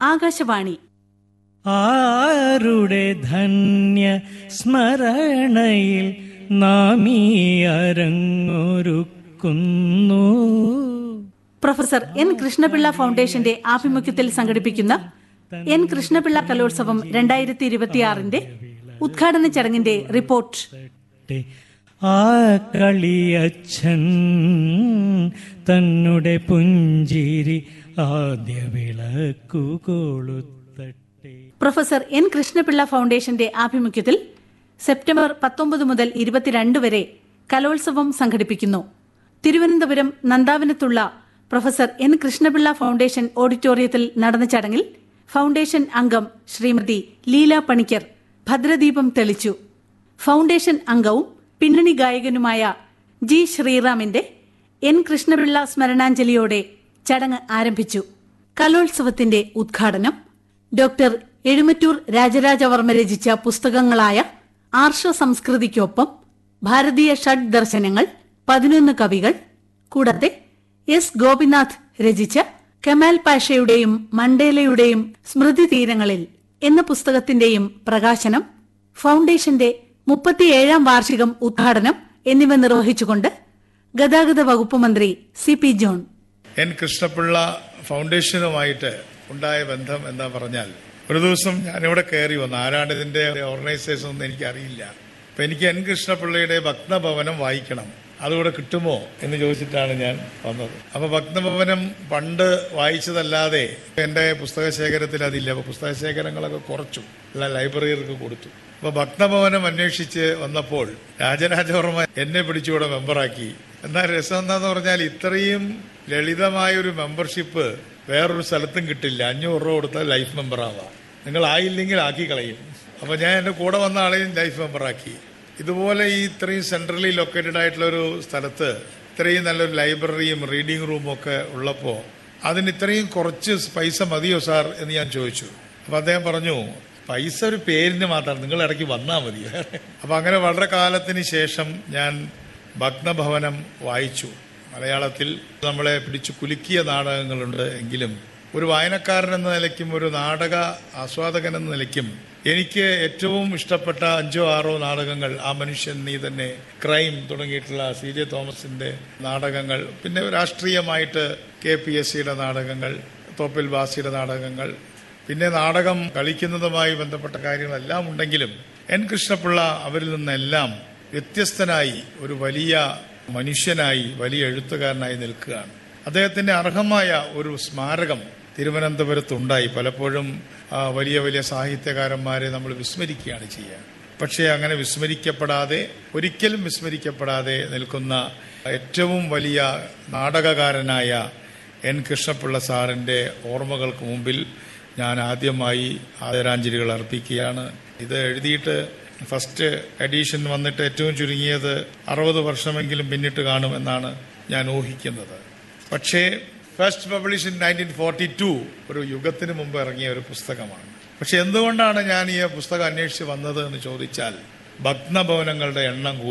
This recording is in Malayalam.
ആകാശവാണി ആരുടെ ധന്യ സ്മരണയിൽ നാമീ അരങ്ങൊരുക്കുന്നു പ്രൊഫസർ എൻ കൃഷ്ണപിള്ള ഫൗണ്ടേഷന്റെ ആഭിമുഖ്യത്തിൽ സംഘടിപ്പിക്കുന്ന എൻ കൃഷ്ണപിള്ള കലോത്സവം രണ്ടായിരത്തി ഇരുപത്തിയാറിന്റെ ഉദ്ഘാടന ചടങ്ങിന്റെ റിപ്പോർട്ട് ട്ടെ. ആ കളിയച്ഛൻ തന്നുടെ പുഞ്ചിരി ആദ്യ വിളക്കു കൊളുത്തട്ടെ പ്രൊഫസർ എൻ കൃഷ്ണപിള്ള ഫൗണ്ടേഷന്റെ ആഭിമുഖ്യത്തിൽ സെപ്റ്റംബർ പത്തൊമ്പത് മുതൽ ഇരുപത്തിരണ്ട് വരെ കലോത്സവം സംഘടിപ്പിക്കുന്നു തിരുവനന്തപുരം നന്ദാവനത്തുള്ള പ്രൊഫസർ എൻ കൃഷ്ണപിള്ള ഫൗണ്ടേഷൻ ഓഡിറ്റോറിയത്തിൽ നടന്ന ചടങ്ങിൽ ഫൗണ്ടേഷൻ അംഗം ശ്രീമതി ലീല പണിക്കർ ഭദ്രദീപം തെളിച്ചു ഫൗണ്ടേഷൻ അംഗവും പിന്നണി ഗായകനുമായ ജി ശ്രീറാമിന്റെ എൻ കൃഷ്ണപിള്ള സ്മരണാഞ്ജലിയോടെ ചടങ്ങ് ആരംഭിച്ചു കലോത്സവത്തിന്റെ ഉദ്ഘാടനം ഡോക്ടർ എഴുമറ്റൂർ രാജരാജവർമ്മ രചിച്ച പുസ്തകങ്ങളായ ആർഷ സംസ്കൃതിക്കൊപ്പം ഭാരതീയ ഷഡ് ദർശനങ്ങൾ പതിനൊന്ന് കവികൾ കൂടാതെ എസ് ഗോപിനാഥ് രചിച്ച കമാൽ പാഷയുടെയും മണ്ടേലയുടെയും സ്മൃതി തീരങ്ങളിൽ എന്ന പുസ്തകത്തിന്റെയും പ്രകാശനം ഫൗണ്ടേഷന്റെ മുപ്പത്തിയേഴാം വാർഷികം ഉദ്ഘാടനം എന്നിവ നിർവഹിച്ചുകൊണ്ട് ഗതാഗത വകുപ്പ് മന്ത്രി C P John N Krishna Pillai ഫൗണ്ടേഷനുമായിട്ട് ഉണ്ടായ ബന്ധം എന്താ പറഞ്ഞാൽ ഒരു ദിവസം ഞാനിവിടെ കയറി വന്നു ആരാണ് ഇതിന്റെ ഓർഗനൈസേഷൻ ഒന്നും എനിക്കറിയില്ല അപ്പൊ എനിക്ക് എൻ കൃഷ്ണപിള്ളയുടെ ഭക്തഭവനം വായിക്കണം അതുകൂടെ കിട്ടുമോ എന്ന് ചോദിച്ചിട്ടാണ് ഞാൻ വന്നത് അപ്പൊ ഭക്തഭവനം പണ്ട് വായിച്ചതല്ലാതെ എന്റെ പുസ്തക ശേഖരത്തിൽ അതില്ല അപ്പൊ പുസ്തക ശേഖരങ്ങളൊക്കെ കുറച്ചു എല്ലാ ലൈബ്രറികൾക്ക് കൊടുത്തു അപ്പൊ ഭക്തഭവനം അന്വേഷിച്ച് വന്നപ്പോൾ രാജരാജവർമ്മ എന്നെ പിടിച്ചുകൂടെ മെമ്പറാക്കി എന്നാൽ രസം എന്താന്ന് പറഞ്ഞാൽ ഇത്രയും ലളിതമായ ഒരു മെമ്പർഷിപ്പ് വേറൊരു സ്ഥലത്തും കിട്ടില്ല അഞ്ഞൂറ് രൂപ കൊടുത്താൽ ലൈഫ് മെമ്പർ ആവാം നിങ്ങൾ ആയില്ലെങ്കിൽ ആക്കി കളയും അപ്പൊ ഞാൻ എന്റെ കൂടെ വന്ന ആളെയും ലൈഫ് മെമ്പറാക്കി ഇതുപോലെ ഈ ഇത്രയും സെൻട്രലി ലൊക്കേറ്റഡ് ആയിട്ടുള്ള ഒരു സ്ഥലത്ത് ഇത്രയും നല്ലൊരു ലൈബ്രറിയും റീഡിംഗ് റൂമും ഒക്കെ ഉള്ളപ്പോൾ അതിന് ഇത്രയും കുറച്ച് പൈസ മതിയോ സാർ എന്ന് ഞാൻ ചോദിച്ചു അപ്പൊ അദ്ദേഹം പറഞ്ഞു പൈസ ഒരു പേരിന് മാത്രമാണ് നിങ്ങൾ ഇടയ്ക്ക് വന്നാൽ മതി അപ്പൊ അങ്ങനെ വളരെ കാലത്തിന് ശേഷം ഞാൻ ഭഗ്നഭവനം വായിച്ചു മലയാളത്തിൽ നമ്മളെ പിടിച്ചു കുലുക്കിയ നാടകങ്ങളുണ്ട് എങ്കിലും ഒരു വായനക്കാരൻ എന്ന നിലയ്ക്കും ഒരു നാടക ആസ്വാദകൻ എന്ന നിലയ്ക്കും എനിക്ക് ഏറ്റവും ഇഷ്ടപ്പെട്ട അഞ്ചോ ആറോ നാടകങ്ങൾ ആ മനുഷ്യൻ നീ തന്നെ ക്രൈം തുടങ്ങിയിട്ടുള്ള സി ജെ തോമസിന്റെ നാടകങ്ങൾ പിന്നെ രാഷ്ട്രീയമായിട്ട് കെ പി എസ് സിയുടെ നാടകങ്ങൾ തോപ്പിൽ ബാസിയുടെ നാടകങ്ങൾ പിന്നെ നാടകം കളിക്കുന്നതുമായി ബന്ധപ്പെട്ട കാര്യങ്ങളെല്ലാം ഉണ്ടെങ്കിലും എൻ കൃഷ്ണപിള്ള അവരിൽ നിന്നെല്ലാം വ്യത്യസ്തനായി ഒരു വലിയ മനുഷ്യനായി വലിയ എഴുത്തുകാരനായി നിൽക്കുകയാണ് അദ്ദേഹത്തിന്റെ അർഹമായ ഒരു സ്മാരകം തിരുവനന്തപുരത്തുണ്ടായി പലപ്പോഴും ആ, വലിയ വലിയ സാഹിത്യകാരന്മാരെ നമ്മൾ വിസ്മരിക്കുകയാണ് ചെയ്യുക പക്ഷേ അങ്ങനെ വിസ്മരിക്കപ്പെടാതെ ഒരിക്കലും വിസ്മരിക്കപ്പെടാതെ നിൽക്കുന്ന ഏറ്റവും വലിയ നാടകകാരനായ എൻ കൃഷ്ണപിള്ള സാറിന്റെ ഓർമ്മകൾക്ക് മുമ്പിൽ ഞാൻ ആദ്യമായി ആദരാഞ്ജലികൾ അർപ്പിക്കുകയാണ് ഇത് എഴുതിയിട്ട് ഫസ്റ്റ് എഡീഷൻ വന്നിട്ട് ഏറ്റവും ചുരുങ്ങിയത് അറുപത് വർഷമെങ്കിലും പിന്നിട്ട് കാണുമെന്നാണ് ഞാൻ ഊഹിക്കുന്നത് പക്ഷേ first publish in nineteen forty two ഒരു യുഗത്തിന് മുമ്പ് ഇറങ്ങിയ ഒരു പുസ്തകമാണ് പക്ഷെ എന്തുകൊണ്ടാണ് ഞാൻ ഈ പുസ്തകം അന്വേഷിച്ച് വന്നത് എന്ന് ചോദിച്ചാൽ ഭഗ്നഭവനങ്ങളുടെ എണ്ണം കൂടി